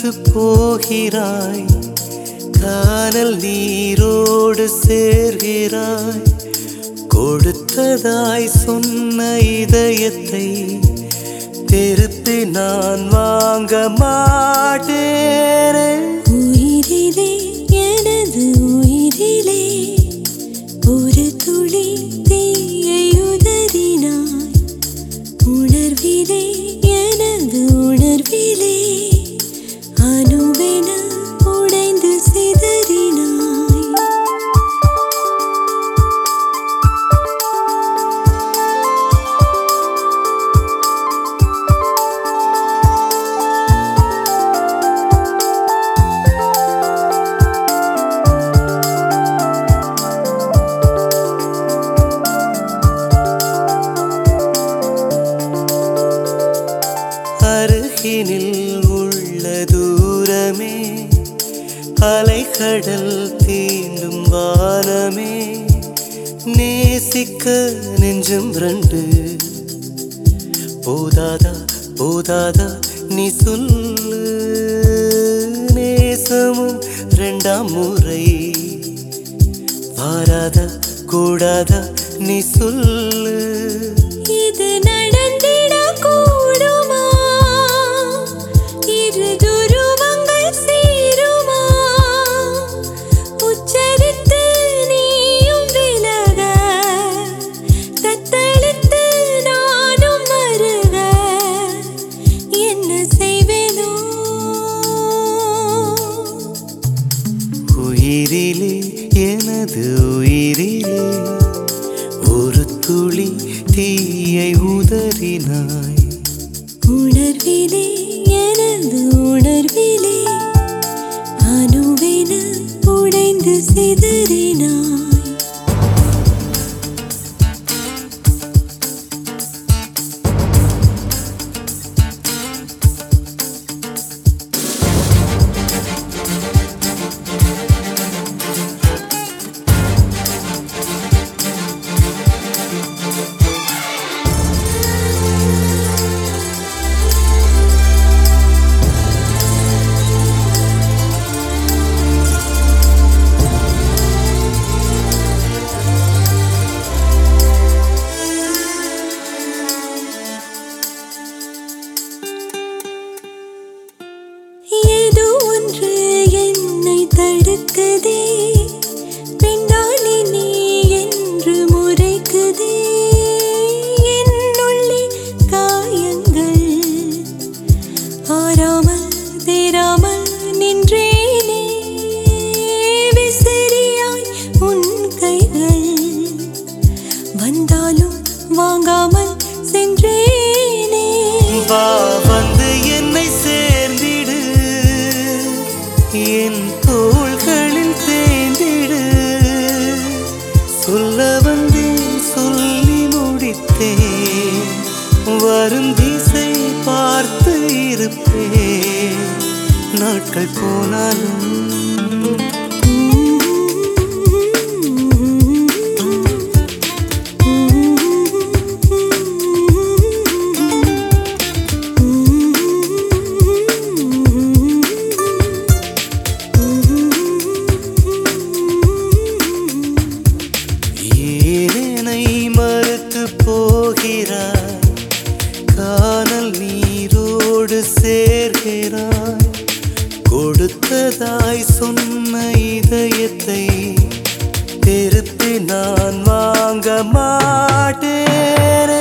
மறுத்து போகிறாய் கானல் நீரோடு சேர்கிறாய் கொடுத்ததாய் சொன்ன இதயத்தை திருப்பி நான் வாங்க மாட்டேனே உயிரிலே எனது உயிரிலே ஒரு துளி தீயை உதறினாய் உணர்விலே எனது உணர்விலே அணுவென உடைந்து சிதறினாய் அருகினில் உள்ள தூரமே அலைக்கடல் தீண்டும் வானமே நேசிக்க நெஞ்சம் ரெண்டு போதாதா போதாதா நீ சொல்லு நேசமும் ரெண்டாம் முறை வாராதா கூடாதா நீ சொல்லு இது நடந்திட கூடுமா இரு துருவங்கள் சேருமா உச்சரித்து நீயும் விலக தத்தளித்து நானும் மருக என்ன செய்வேனோ உயிரிலே எனது உயிரிலே ஒரு துளி தீயை உதறினாய் உணர்விலே எனது உணர்விலே அணுவென உடைந்து சிதறினாய் ஏதோ ஒன்று என்னை தடுக்குதே பெண்டாளி நீ என்று முறைக்குதே என்னுள்ளே காயங்கள் ஆறாமல் தேராமல் நின்றேனே விசிறியாய் உன் கைகள் வந்தாலும் வாங்காமல் சென்றேனே வா வந்து என்னை சேர்ந்திடு என் தோள்களில் தேய்ந்திடு சொல்ல வந்தேன் சொல்லி முடித்தேன் வரும் திசை பார்த்து இருப்பேன் நாட்கள் போனாலும் ஏனெனை மறுத்து போகிறாய் கானல் நீரோடு சேர்கிறாய் கொடுத்ததாய் சொன்ன இதயத்தை திருப்பி நான் வாங்க மாட்டேன்